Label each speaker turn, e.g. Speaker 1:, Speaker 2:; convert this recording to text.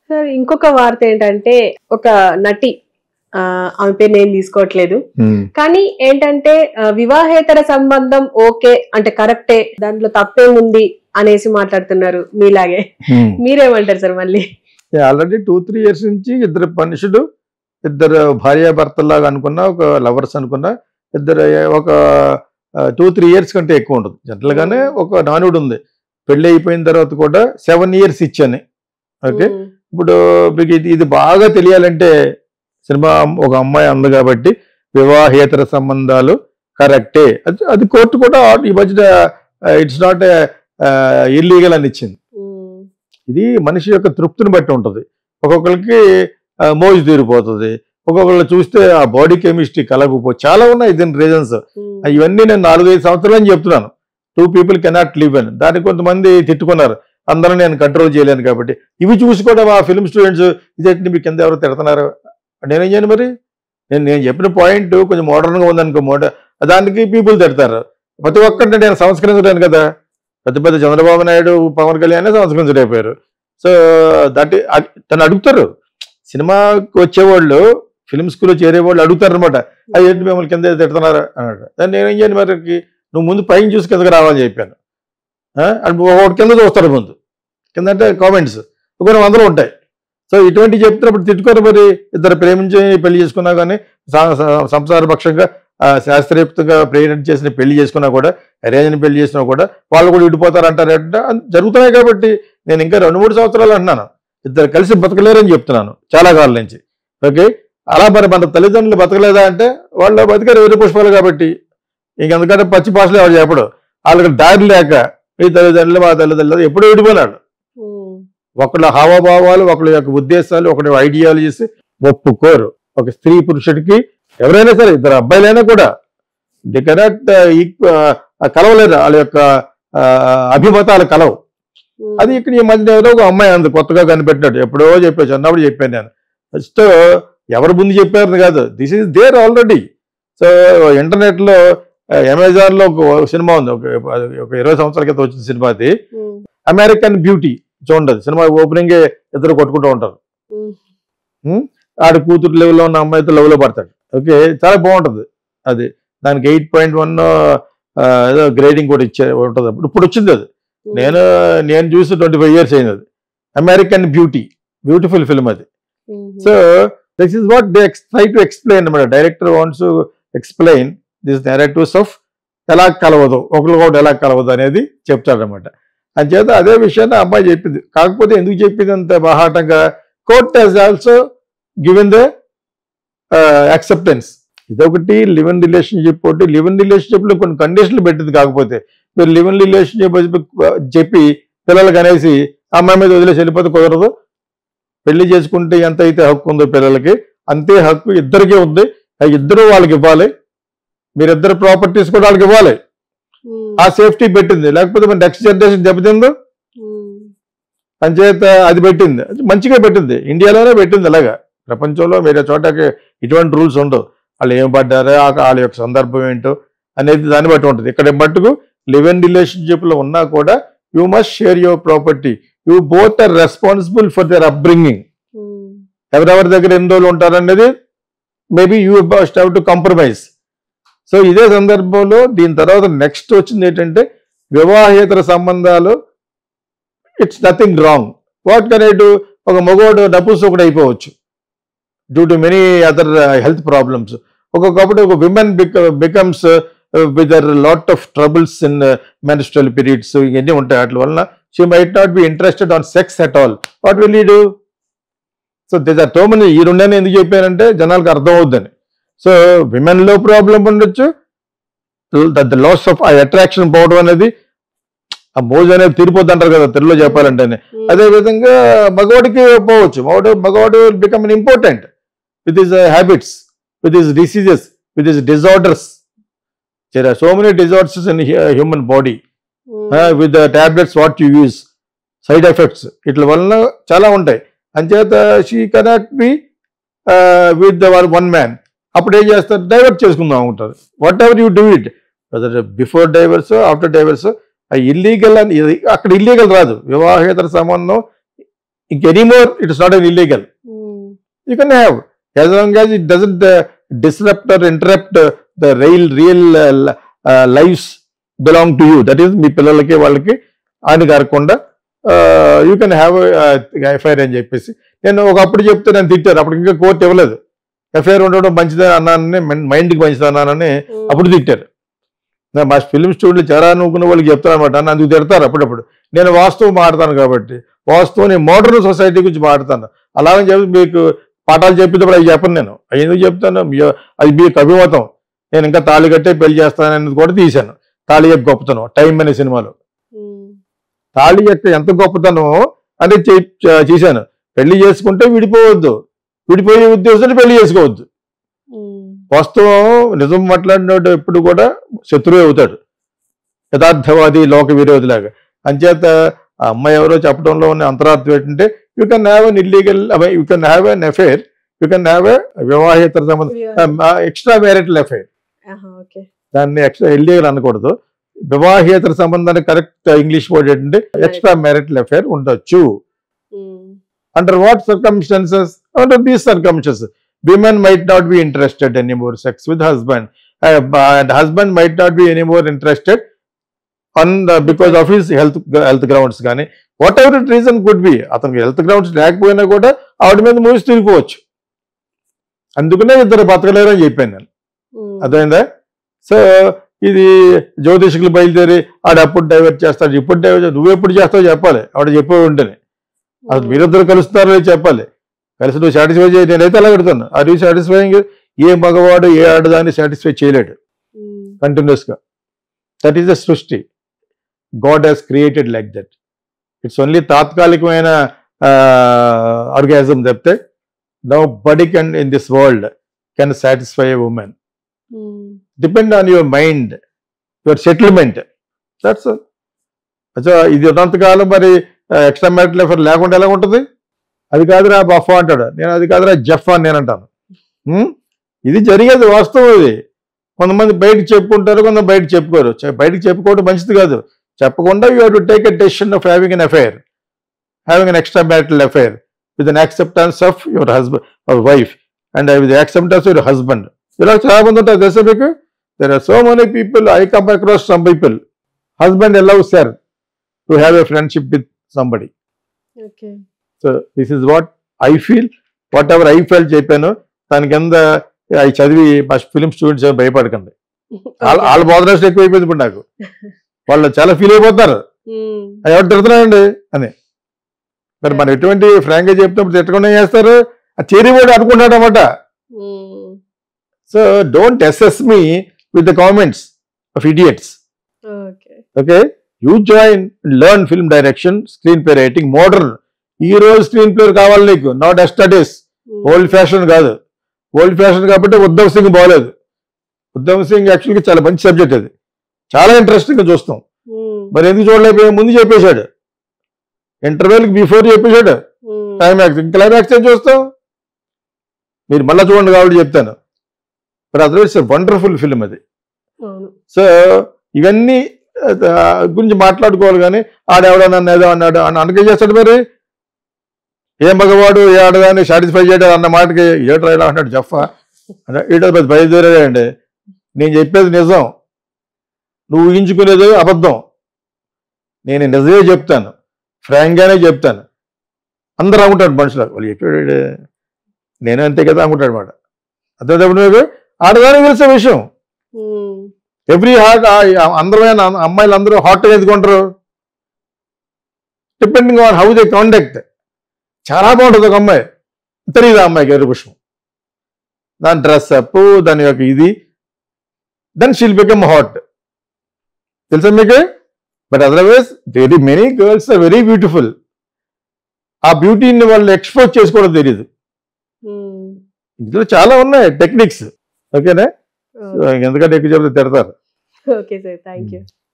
Speaker 1: Sir ఇంకొక వార్త ఏంటంటే ఒక నటి ఆ, ఆమె పేరు నేను తీసుకోవట్లేదు కానీ ఏంటంటే ఆ, వివాహేతర సంబంధం ఓకే అంటే కరెక్టే దాంట్లో తప్పేముంది అనేసి మాట్లాడుతున్నారు మీలాగే మీరేమంటారు సార్ మళ్ళీ
Speaker 2: ఆల్రెడీ టూ త్రీ ఇయర్స్ నుంచి ఇద్దరు మనుషులు ఇద్దరు భార్యాభర్తలాగా అనుకున్నా ఒక లవర్స్ అనుకున్నా ఇద్దరు ఒక టూ త్రీ ఇయర్స్ కంటే ఎక్కువ ఉండదు జనరల్ గానే ఒక నానుడు ఉంది పెళ్లి అయిపోయిన తర్వాత కూడా సెవెన్ ఇయర్స్ ఇచ్చాను ఓకే
Speaker 1: ఉమ్,
Speaker 2: ఇప్పుడు మీకు ఇది ఇది బాగా తెలియాలంటే సినిమా ఒక అమ్మాయి అంది కాబట్టి వివాహేతర సంబంధాలు కరెక్టే అది అది కోర్టు కూడా ఈ మధ్యన ఇట్స్ నాట్ ఇల్లీగల్ అని ఇచ్చింది
Speaker 1: ఉమ్,
Speaker 2: ఇది మనిషి యొక్క తృప్తిని బట్టి ఉంటుంది ఒక్కొక్కరికి ఆ, మోజు తీరిపోతుంది ఒక్కొక్కళ్ళు చూస్తే ఆ బాడీ కెమిస్ట్రీ కలగపో చాలా ఉన్నాయి దీని రీజన్స్
Speaker 1: ఉమ్,
Speaker 2: ఇవన్నీ నేను నాలుగైదు సంవత్సరాలు అని చెప్తున్నాను టూ పీపుల్ కెనాట్ లివ్ అని దానికి కొంతమంది తిట్టుకున్నారు అందరూ నేను కంట్రోల్ చేయలేను కాబట్టి ఇవి చూసి కూడా మా ఫిల్మ్ స్టూడెంట్స్ ఇదేంటి మీ కింద ఎవరు తిడుతున్నారు నేనేం చేయను మరి నేను నేను చెప్పిన పాయింట్ కొంచెం మోడర్న్గా ఉందనుకో మోడ దానికి పీపుల్ తిడతారు ప్రతి ఒక్కరిని నేను సంస్కరించలేను కదా పెద్ద పెద్ద చంద్రబాబు నాయుడు పవన్ కళ్యాణ్ సంస్కరించలేకపోయారు సో దట్ తను అడుగుతారు సినిమాకి వచ్చేవాళ్ళు ఫిల్మ్ స్కూల్లో చేరేవాళ్ళు అడుగుతారు అనమాట అది ఏంటి మిమ్మల్ని కింద తిడుతున్నారు అన్నాడు దాన్ని నేనేం చేయను మరి నువ్వు ముందు పైన చూసి కిందకి రావాలని చెప్పాను ఆ? అంటే ఒకటి కింద చూస్తారు ముందు కింద అంటే కామెంట్స్ కొన్ని వందలు ఉంటాయి సో ఇటువంటి చెప్తున్నప్పుడు తిట్టుకొని మరి ఇద్దరు ప్రేమించి పెళ్లి చేసుకున్నా కానీ సా- సా- సంసారపక్షంగా ఆ, శాస్త్రయుక్తంగా ప్రేరణ చేసిన పెళ్లి చేసుకున్నా కూడా అరేంజ్ని పెళ్లి చేసినా కూడా వాళ్ళు కూడా విడిపోతారు అంటారు అంటే అది జరుగుతున్నాయి కాబట్టి నేను ఇంకా రెండు మూడు సంవత్సరాలు అంటున్నాను ఇద్దరు కలిసి బతకలేరని చెప్తున్నాను చాలా కాలం నుంచి ఓకే అలా మరి మన తల్లిదండ్రులు బతకలేదా అంటే వాళ్ళు బతికారు వేరే పుష్పాలు కాబట్టి ఇంకెందుకంటే పచ్చి భాషలో ఎవరు చెప్పడు వాళ్ళకి దారి లేక మీ తల్లిదండ్రులు మా తల్లిదండ్రులు ఎప్పుడూ విడిపోయినాడు
Speaker 1: ఉమ్,
Speaker 2: ఒకళ్ళ హావభావాలు ఒకళ్ళ యొక్క ఉద్దేశాలు ఒకళ్ళ ఐడియాలజీస్ ఒప్పుకోరు ఒక స్త్రీ పురుషుడికి ఎవరైనా సరే ఇద్దరు అబ్బాయిలైనా కూడా ది కెనాట్ కలవలేదు వాళ్ళ యొక్క ఆ, అభిమతాలు కలవు
Speaker 1: ఉమ్,
Speaker 2: అది ఇక్కడ ఈ మధ్య ఏదో ఒక అమ్మాయి అంది కొత్తగా కనిపెట్టాడు ఎప్పుడో చెప్పాను చిన్నప్పుడు చెప్పాను నేను ఫస్ట్ ఎవరు ముందు చెప్పారు కాదు this is there already so internet లో అమెజాన్ లో ఒక సినిమా ఉంది ఒక ఒక ఇరవై సంవత్సరాల క్రితం వచ్చిన సినిమా అది
Speaker 1: ఉమ్,
Speaker 2: అమెరికన్ బ్యూటీ చూడండి సినిమా ఓపెనింగ్ ఇద్దరు కొట్టుకుంటూ ఉంటారు
Speaker 1: ఉమ్,
Speaker 2: ఆడ కూతురు లెవెల్లో ఉన్న అమ్మాయితో లవ్ లో పడతాడు ఓకే చాలా బాగుంటది అది దానికి ఎయిట్ పాయింట్ వన్ ఏదో గ్రేడింగ్ కూడా ఇచ్చే ఉంటుంది అప్పుడు ఇప్పుడు వచ్చింది అది
Speaker 1: ఉమ్,
Speaker 2: నేను నేను చూసి ట్వంటీ ఫైవ్ ఇయర్స్ అయింది అది అమెరికన్ బ్యూటీ బ్యూటిఫుల్ ఫిల్మ్ అది
Speaker 1: um,
Speaker 2: so this is what they try to explain అనమాట director wants explain this narratives of ఎలా కలవదు ఒకరికొకటి ఎలా కలవదు అనేది చెప్తాడనమాట అంచేత అదే విషయాన్ని ఆ అమ్మాయి చెప్పింది కాకపోతే ఎందుకు చెప్పింది అంత బాహాటంగా court has also given the acceptance ఇదొకటి లివ్ ఇన్ రిలేషన్షిప్ ఒకటి లివ్ ఇన్ రిలేషన్షిప్ లో కొన్ని కండిషన్లు పెట్టింది కాకపోతే మీరు లివ్ ఇన్ రిలేషన్షిప్ చెప్పి పిల్లలకి అనేసి అమ్మాయి మీద వదిలేసి వెళ్ళిపోతే కుదరదు పెళ్లి చేసుకుంటే ఎంత అయితే హక్కు ఉందో పిల్లలకి అంతే హక్కు ఇద్దరికీ ఉంది ఆ ఇద్దరు వాళ్ళకి ఇవ్వాలి మీరిద్దరు ప్రాపర్టీస్ కూడా వాళ్ళకి ఇవ్వాలి
Speaker 1: ఉమ్,
Speaker 2: ఆ సేఫ్టీ పెట్టింది లేకపోతే మన నెక్స్ట్ జనరేషన్ దెబ్బతిందో
Speaker 1: ఉమ్,
Speaker 2: అంచేత అది పెట్టింది అది మంచిగా పెట్టింది ఇండియాలోనే పెట్టింది అలాగా ప్రపంచంలో వేరే చోటకి ఇటువంటి రూల్స్ ఉండవు వాళ్ళు ఏం పడ్డారో ఆ- వాళ్ళ యొక్క సందర్భం ఏంటో అనేది దాన్ని బట్టి ఉంటుంది ఇక్కడ మట్టుకు లివ్ ఇన్ రిలేషన్షిప్ లో ఉన్నా కూడా you must share your property you both are responsible for their upbringing
Speaker 1: um,
Speaker 2: ఎవరెవరి దగ్గర ఎన్ని రోజులు ఉంటారనేది maybe you must have to compromise so ఇదే సందర్భంలో దీని తర్వాత నెక్స్ట్ వచ్చింది ఏంటంటే వివాహేతర సంబంధాలు it's nothing wrong what can I do ఒక మగవాడు నపుంసకుడు అయిపోవచ్చు due to many other health problems ఒక్కొక్కప్పుడు ఒక women becomes with their lot of troubles in menstrual periods ఇవన్నీ ఉంటాయి వాటి వలన she might not be interested on sex at all what will you do so this are టోమన్ ఈ రెండని ఎందుకు చెప్పానంటే జనాలకు అర్థం అవుద్దని సో విమెన్ లో ప్రాబ్లం ఉండొచ్చు ద లాస్ ఆఫ్ ఆ అట్రాక్షన్ పోవడం అనేది ఆ మోజు అనేది తీరిపోద్ది అంటారు కదా తెలుగులో చెప్పాలంటేనే
Speaker 1: ఉమ్,
Speaker 2: అదే విధంగా మగవాడికి పోవచ్చు మగవాడు మగవాడు become important with his habits with his diseases with his disorders so many disorders in human body
Speaker 1: um,
Speaker 2: with the tablets what you use side effects ఇట్ల వలన చాలా ఉంటాయి అంచేత she cannot be with one man అప్పుడు ఏం చేస్తారు divert చేసుకుందాం ఉంటుంది whatever you do it before divorce after divorce illegal అని ఇది- అక్కడ ఇల్లీగల్ రాదు వివాహేతర సంబంధం ఇంక anymore it's not an illegal
Speaker 1: um,
Speaker 2: you can have as long as it doesn't uh, disrupt or interrupt uh, the real real uh, l- uh, lives belong to you that is మీ పిల్లలకి వాళ్ళకి ఆయన కాకుండా you can have FIR అని చెప్పేసి నేను ఒకప్పుడు చెప్తే నేను తిట్టారు అప్పుడు ఇంకా కోర్టు ఇవ్వలేదు ఎఫ్ఐఆర్ ఉండడం మంచిదని అన్నానని మైండ్కి మంచిది అన్నానని
Speaker 1: ఉమ్,
Speaker 2: అప్పుడు తిట్టారు నా మా ఫిల్మ్ స్టూడియోలో చాలా అనుకున్న వాళ్ళకి చెప్తాను అనమాట నన్ను అందుకు తిడతారు అప్పుడప్పుడు నేను వాస్తవం మాడతాను కాబట్టి వాస్తవం నేను మోడర్న్ సొసైటీ గురించి మాడతాను అలాగని చెప్పి మీకు పాఠాలు చెప్పేటప్పుడు అవి చెప్పను నేను అవి ఎందుకు చెప్తాను మీ- అది మీకు అభిమతం నేను ఇంకా తాళి కట్టే పెళ్లి చేస్తాను అనేది కూడా తీశాను తాళి యొక్క గొప్పతనం టైం అనే సినిమాలో
Speaker 1: ఉమ్,
Speaker 2: తాళి యొక్క ఎంత గొప్పతనం అనేది చే- చే- చేశాను పెళ్లి చేసుకుంటే విడిపోవద్దు విడిపోయే ఉద్దేశంతో పెళ్లి చేసుకోవద్దు
Speaker 1: ఉమ్,
Speaker 2: వాస్తవం నిజం మాట్లాడినోడు ఎప్పుడు కూడా శత్రువు అవుతాడు యథార్థవాది లోక విరోధిలాగా అంచేత ఆ అమ్మాయి ఎవరో చెప్పడంలో ఉన్న అంతరార్థం ఏంటంటే you can have an illegal you can have an affair you can have a వివాహేతర సంబంధం ఎక్స్ట్రా మ్యారిటల్ అఫైర్
Speaker 1: ఆహా, ఓకే
Speaker 2: దాన్ని ఎక్స్ట్రా ఇల్లీగల్ అనకూడదు వివాహేతర సంబంధాన్ని కరెక్ట్ ఇంగ్లీష్ వర్డ్ ఏంటంటే ఎక్స్ట్రా మ్యారిటల్ అఫైర్ ఉండొచ్చు
Speaker 1: um,
Speaker 2: under what circumstances under these circumstances women might not be interested anymore sex with husband uh, and husband might not be anymore interested on the, because of his health health grounds కానీ whatever it reason could be అతనికి health grounds లేకపోయినా కూడా ఆవిడ మీద మూసి తిరిగిపోవచ్చు అందుకనే ఇద్దరు బతకలేరు అని చెప్పాను నేను
Speaker 1: ఉమ్,
Speaker 2: అర్థమైందా సో ఇది జ్యోతిషకులు బయలుదేరి ఆడ అప్పుడు డైవర్ట్ చేస్తాడు ఇప్పుడు డైవర్ట్ నువ్వు ఎప్పుడు చేస్తావు చెప్పాలి ఆవిడ చెప్పే ఉంటేనే అసలు
Speaker 1: ఉమ్,
Speaker 2: మీరిద్దరు కలుస్తున్నారో లేదో చెప్పాలి కలిసి నువ్వు సాటిస్ఫై చేయి నేనైతే అలా పెడతాను ఆర్ యూ సాటిస్ఫైయింగ్ ఏ మగవాడు ఏ ఆడదాన్ని సాటిస్ఫై చేయలేడు
Speaker 1: ఉమ్,
Speaker 2: కంటిన్యూస్ గా దట్ ఈస్ ద సృష్టి God has created like that it's only తాత్కాలికమైన ఆర్గానిజం చెప్తే nobody can in this world can satisfy a woman
Speaker 1: um,
Speaker 2: depend on your mind your settlement that's అచ్చా ఇది ఉన్నంతకాలం మరి ఎక్స్ట్రా మ్యారిటల్ ఎఫర్ లేకుండా ఎలా ఉంటుంది అది కాదురా బఫా అంటాడు నేను అది కాదురా జఫ్ అని నేను అంటాను హ్మ్? ఇది జరిగేది వాస్తవం ఇది కొంతమంది బయటకు చెప్పుకుంటారు కొంతమంది బయట చెప్పుకోరు చె- బయటకు చెప్పుకోవడం మంచిది కాదు చెప్పకుండా you to take a decision of having an affair having an extramarital affair with an acceptance of your husband wife and with acceptance your husband ఇలా చాలా మంది ఉంటారు తెలుసా మీకు there are so many people I come across some people husband allow sir to have a friendship with somebody
Speaker 1: okay
Speaker 2: so this is what I feel whatever I fell చెప్పాను దాని కింద అవి చదివి మా ఫిలిం స్టూడెంట్స్ ఏమీ భయపడకండి వాళ్ళ వాళ్ళ బోధనస్ట్ ఎక్కువ అయిపోయింది ఇప్పుడు నాకు వాళ్ళు చాలా ఫీల్ అయిపోతారు
Speaker 1: ఉమ్,
Speaker 2: "ఆ, ఎవరు తిడుతున్నాయండి అని మరి మనం ఎటువంటి ఫ్రాంక్ గా చెప్తున్నప్పుడు తిట్టకుండా ఏం చేస్తారు ఆ చేరివాడు అనుకుంటాడు అనమాట
Speaker 1: um,
Speaker 2: so don't assess me with the comments of idiots
Speaker 1: okay
Speaker 2: okay you join learn film direction screenplay writing modern ఈ రోజు స్క్రీన్ ప్లే కావాలి నీకు not studies
Speaker 1: um,
Speaker 2: old fashion కాదు ఓల్డ్ ఫ్యాషన్ కాబట్టి ఉద్ధవ్ సింగ్ బాగలేదు ఉద్ధవ్ సింగ్ యాక్చువల్గా చాలా మంచి సబ్జెక్ట్ అది చాలా ఇంట్రెస్టింగ్ గా చూస్తాం
Speaker 1: ఉమ్,
Speaker 2: మరి ఎందుకు చూడలేకపోయా ముందు చెప్పేశాడు ఇంటర్వెల్కి బిఫోర్ చెప్పేశాడు
Speaker 1: ఉమ్,
Speaker 2: క్లైమాక్స్ క్లైమాక్స్ ఏం చూస్తాం మీరు మళ్ళీ చూడండి కాబట్టి చెప్తాను బట్ అదర్వైజ్ వండర్ఫుల్ ఫిల్మ్ అది
Speaker 1: అవును
Speaker 2: సో ఇవన్నీ ఆ, గురించి మాట్లాడుకోవాలి కానీ ఆడెవడో నన్ను ఏదో అన్నాడు అని అనకే చేస్తాడు మరి ఏ మగవాడు ఏ ఆడదాన్ని సాటిస్ఫై చేయడం అన్న మాటకి ఏ ట్రైల్ అంటాడు జఫా అంటే ఈటో పెద్ద బయలుదేరాడండి నేను చెప్పేది నిజం నువ్వు ఊహించుకునేది అబద్ధం నేను నిజమే చెప్తాను ఫ్రాంక్గానే చెప్తాను అందరూ అనుకుంటాడు మనుషులు వాళ్ళు చెప్పాడు ఈడు. నేను అంతే కదా అనుకుంటాడు అనమాట అర్థమైనప్పుడు మీకు ఆడదానికి తెలిసే విషయం
Speaker 1: ఉమ్,
Speaker 2: ఎవ్రీ హార్ట్ అందమైన అమ్మాయిలు అందరూ హాట్గా ఎందుకుంటారు depending on how they contact చాలా బాగుంటుంది ఒక అమ్మాయి తెలియదు ఆ అమ్మాయికి ఎరుపు పుష్పం దాని డ్రెస్ అప్ దాని యొక్క ఇది దెన్ షీల్ బికమ్ హాట్ తెలుసా మీకు but otherwise very many girls are very beautiful ఆ బ్యూటీని వాళ్ళు ఎక్స్పోజ్ చేసుకోవడం తెలియదు
Speaker 1: ఉమ్,
Speaker 2: ఇందులో చాలా ఉన్నాయి టెక్నిక్స్ ఓకేనా
Speaker 1: ఓకే.
Speaker 2: ఎందుకంటే ఎక్కువ చెప్తే తిడతారు
Speaker 1: ఓకే సార్ థ్యాంక్ యూ